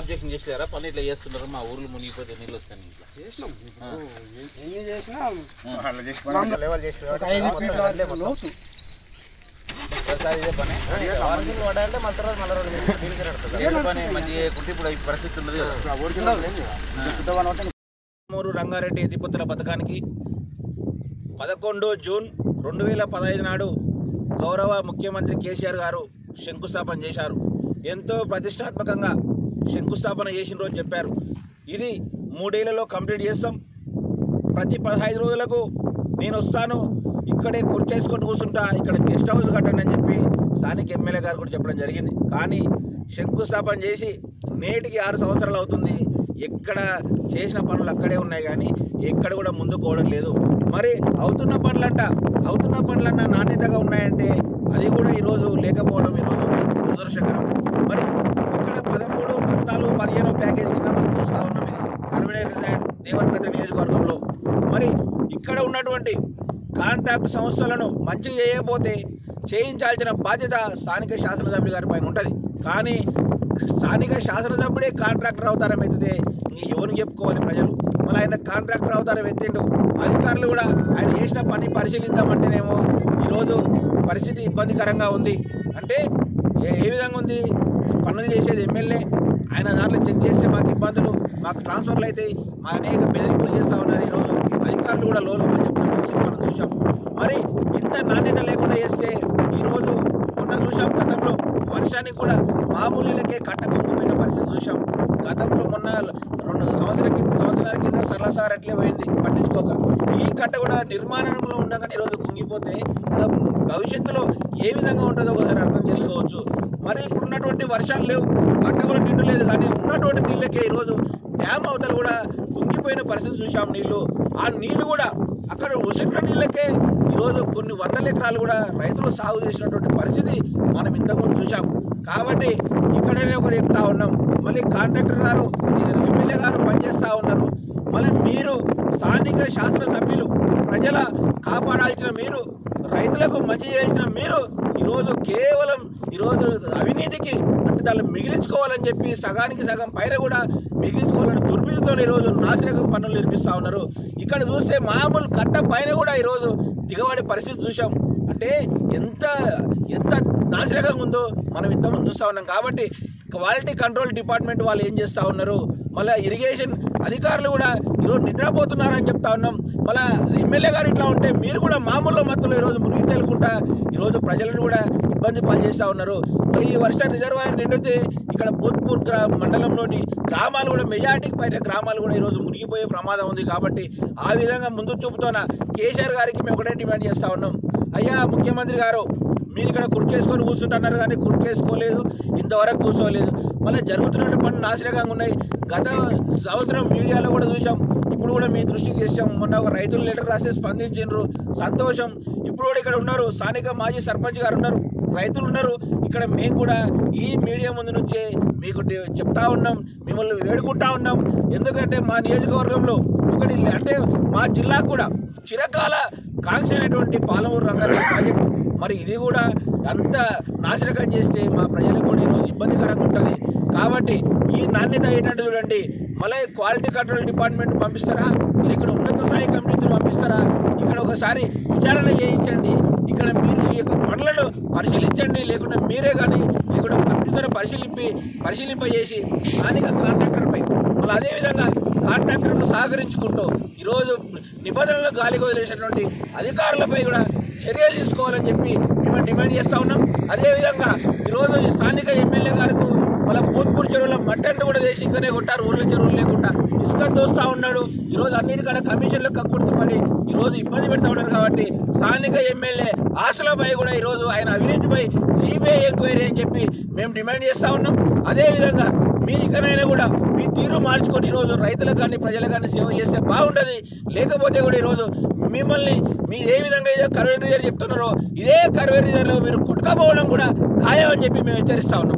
Objection చేసారా పని ఇట్లా చేస్తున్నారు మా ఊర్లో మునిగిపోతే నీళ్ళు వస్తాయి ఇట్లా చేసినాం ఇప్పుడు ఎ- ఎన్ని చేసినా అట్లా చేసి లెవెల్ చేసి ఒక ఐదు ఫీట్ల వరకు లోతు ఒకసారి ఇదే పని వారసులు పడాలంటే మళ్ళీ తర్వాత మళ్ళీ రోజు మీరు దీనికి నడుస్తుంది. ఇదే పని మంచిగా చేయకుంటే ఇప్పుడు ఈ పరిస్థితి ఉన్నది కదా ఒరిజినల్ మూరు రంగారెడ్డి ఎత్తిపోతుల పథకానికి పదకొండు జూన్ రెండు వేల పదహైదు నాడు గౌరవ ముఖ్యమంత్రి కేసీఆర్ గారు శంకుస్థాపన చేశారు ఎంతో ప్రతిష్టాత్మకంగా శంకుస్థాపన చేసిన రోజు చెప్పారు ఇది మూడేళ్లలో కంప్లీట్ చేస్తాం ప్రతి పదహైదు రోజులకు నేను వస్తాను ఇక్కడే కుర్చేసుకొని కూర్చుంటా ఇక్కడ గెస్ట్ హౌస్ కట్టండి అని చెప్పి స్థానిక ఎమ్మెల్యే గారు కూడా చెప్పడం జరిగింది కానీ శంకుస్థాపన చేసి నేటికి ఆరు సంవత్సరాలు అవుతుంది ఎక్కడ చేసిన పనులు అక్కడే ఉన్నాయి కానీ ఎక్కడ కూడా ముందుకు పోవడం లేదు మరి అవుతున్న పనులంట అవుతున్న పనులన్న నాణ్యతగా ఉన్నాయంటే అది కూడా ఈరోజు లేకపోవడం ఈరోజు దురదృష్టకరం మరి ఇక్కడ పదమూడు పద్నాలుగు పదిహేను ప్యాకేజీ కింద మనం చూస్తూ ఉన్నాం ఇది కర్మనగర్ దేవరకథ నియోజకవర్గంలో మరి ఇక్కడ ఉన్నటువంటి కాంట్రాక్ట్ సంస్థలను మంచిగా చేయకపోతే చేయించాల్సిన బాధ్యత స్థానిక శాసనసభ్యుడి గారి పైన ఉంటుంది కానీ స్థానిక శాసనసభ్యుడే కాంట్రాక్టర్ అవతారం ఎత్తితే ఇంక ఎవరికి చెప్పుకోవాలి ప్రజలు మళ్ళీ ఆయన కాంట్రాక్టర్ అవతారం ఎత్తిండు అధికారులు కూడా ఆయన చేసిన పని పరిశీలిద్దామంటేనేమో ఈరోజు పరిస్థితి ఇబ్బందికరంగా ఉంది అంటే ఏ ఏ విధంగా ఉంది పనులు చేసేది ఎమ్మెల్యే ఆయన దాంట్లో చెక్ చేస్తే మాకు ఇబ్బందులు మాకు ట్రాన్స్ఫర్లు అవుతాయి మా అనేక బెదిరింపులు చేస్తూ ఉన్నారు ఈరోజు అధికారులు కూడా లోన్ అని చెప్పిన పరిస్థితి మనం చూసాం మరి ఇంత నాణ్యత లేకుండా చేస్తే ఈరోజు మొన్న చూసాం గతంలో వర్షానికి కూడా మామూలు నీళ్ళకే కట్ట కుంగిపోయిన పరిస్థితి చూసాం గతంలో మొన్న రెండు సంవత్సరాల కింద సంవత్సరాల కింద సరళసార్ అట్లే పోయింది పట్టించుకోక ఈ కట్ట కూడా నిర్మాణంలో ఉండగానే ఈరోజు కుంగిపోతే ఇంకా భవిష్యత్తులో ఏ విధంగా ఉంటుందో ఒకసారి అర్థం చేసుకోవచ్చు మరి ఇప్పుడున్నటువంటి వర్షాలు లేవు కట్ట కూడా నిండు లేదు కానీ ఉన్నటువంటి నీళ్ళకే ఈరోజు డ్యామ్ అవతల కూడా కుంగిపోయిన పరిస్థితి చూసాం నీళ్లు ఆ నీళ్లు కూడా అక్కడ ఉసిరిన నీళ్ళకే ఈరోజు కొన్ని వందల ఎకరాలు కూడా రైతులు సాగు చేసినటువంటి పరిస్థితి మనం ఇంతకుముందు చూసాం కాబట్టి ఇక్కడనే ఒకటి చెప్తా ఉన్నాం మళ్ళీ కాంట్రాక్టర్ గారు ఎమ్మెల్యే గారు పనిచేస్తూ ఉన్నారు మళ్ళీ మీరు స్థానిక శాసనసభ్యులు ప్రజల కాపాడాల్సిన మీరు రైతులకు మంచి చేయాల్సిన మీరు ఈరోజు కేవలం ఈరోజు అవినీతికి అంటే దాన్ని మిగిలించుకోవాలని చెప్పి సగానికి సగం పైన కూడా మిగిలించుకోవాలని దుర్బిధితో ఈరోజు నాసిరకం పనులు నిర్మిస్తూ ఉన్నారు ఇక్కడ చూస్తే మామూలు కట్ట పైన కూడా ఈరోజు దిగబడే పరిస్థితి చూసాం అంటే ఎంత ఎంత నాసిరకంగా ఉందో మనం ఇంతకుముందు చూస్తూ ఉన్నాం కాబట్టి క్వాలిటీ కంట్రోల్ డిపార్ట్మెంట్ వాళ్ళు ఏం చేస్తూ ఉన్నారు మళ్ళీ ఇరిగేషన్ అధికారులు కూడా ఈరోజు నిద్రపోతున్నారని చెప్తా ఉన్నాం మళ్ళీ ఎమ్మెల్యే గారు ఇట్లా ఉంటే మీరు కూడా మామూలు మత్తులు ఈరోజు మునిగి తేలుకుంటా ఈరోజు ప్రజలను కూడా ఇబ్బంది పాలు చేస్తూ ఉన్నారు మరి ఈ వర్ష రిజర్వాయర్ నిండితే ఇక్కడ భూత్పూర్ గ్రా మండలంలోని గ్రామాలు కూడా మెజార్టీకి పైన గ్రామాలు కూడా ఈరోజు మునిగిపోయే ప్రమాదం ఉంది కాబట్టి ఆ విధంగా ముందు చూపుతోన కేసీఆర్ గారికి మేము ఒకటే డిమాండ్ చేస్తూ ఉన్నాం అయ్యా ముఖ్యమంత్రి గారు మీరు ఇక్కడ కుర్చీ చేసుకొని కూర్చుంటున్నారు కానీ కుర్చీ చేసుకోలేదు ఇంతవరకు కూర్చోలేదు మళ్ళీ జరుగుతున్న పనులు నాశనకంగా ఉన్నాయి గత సంవత్సరం మీడియాలో కూడా చూసాం ఇప్పుడు కూడా మీ దృష్టికి చేసాం మొన్న ఒక రైతులు లెటర్ రాసి స్పందించారు సంతోషం ఇప్పుడు కూడా ఇక్కడ ఉన్నారు స్థానిక మాజీ సర్పంచ్ గారు ఉన్నారు రైతులు ఉన్నారు ఇక్కడ మేము కూడా ఈ మీడియా ముందు నుంచే మీకు డి- చెప్తా ఉన్నాం మిమ్మల్ని వేడుకుంటా ఉన్నాం ఎందుకంటే మా నియోజకవర్గంలో ఒకటి అంటే మా జిల్లా కూడా చిరకాల కాంక్ష అయినటువంటి పాలమూరు రంగారెడ్డి ప్రాజెక్టు మరి ఇది కూడా అంత నాశనకం చేస్తే మా ప్రజలకు కూడా ఈరోజు ఇబ్బందికరంగా ఉంటుంది కాబట్టి ఈ నాణ్యత ఏంటంటే చూడండి మళ్ళీ క్వాలిటీ కంట్రోల్ డిపార్ట్మెంట్ పంపిస్తారా లేకుంటే ఉన్నత స్థాయి కమిటీని పంపిస్తారా ఇక్కడ ఒకసారి విచారణ చేయించండి ఇక్కడ మీరు ఈ యొక్క పనులను పరిశీలించండి లేకుంటే మీరే కానీ లేకుంటే కంప్యూటర్ పరిశీలింపి పరిశీలింపజేసి స్థానిక కాంట్రాక్టర్పై మళ్ళీ అదేవిధంగా కాంట్రాక్టర్కు సహకరించుకుంటూ ఈరోజు నిబంధనలు గాలికి వదిలేసినటువంటి అధికారులపై కూడా చర్యలు తీసుకోవాలని చెప్పి మేము డిమాండ్ చేస్తా ఉన్నాం అదేవిధంగా ఈరోజు ఈ స్థానిక ఎమ్మెల్యే గారికి వాళ్ళ పూర్పూర్ చెరువుల మట్టంతా కూడా వేసి ఇంకనే కొట్టారు ఊర్ల చెరువులు లేకుండా ఇసుక దోస్తా ఉన్నాడు ఈరోజు అన్నిటికన్నా కమిషన్లు కక్కుర్తిపడి ఈరోజు ఇబ్బంది పెడతా ఉన్నారు కాబట్టి స్థానిక ఎమ్మెల్యే ఆశలపై కూడా ఈరోజు ఆయన అవినీతిపై సిబిఐ ఎంక్వైరీ అని చెప్పి మేము డిమాండ్ చేస్తా ఉన్నాం అదేవిధంగా మీరు ఇకనైనా కూడా మీ తీరు మార్చుకొని ఈరోజు రైతులకు కానీ ప్రజలకు కానీ సేవ చేస్తే బాగుంటుంది లేకపోతే కూడా ఈరోజు మిమ్మల్ని మీరు ఏ విధంగా ఏదో కర్వే రిజర్వ్ చెప్తున్నారో ఇదే కర్వే రిజర్వ్లో మీరు కుట్టుకపోవడం కూడా ఖాయం అని చెప్పి మేము హెచ్చరిస్తా ఉన్నాం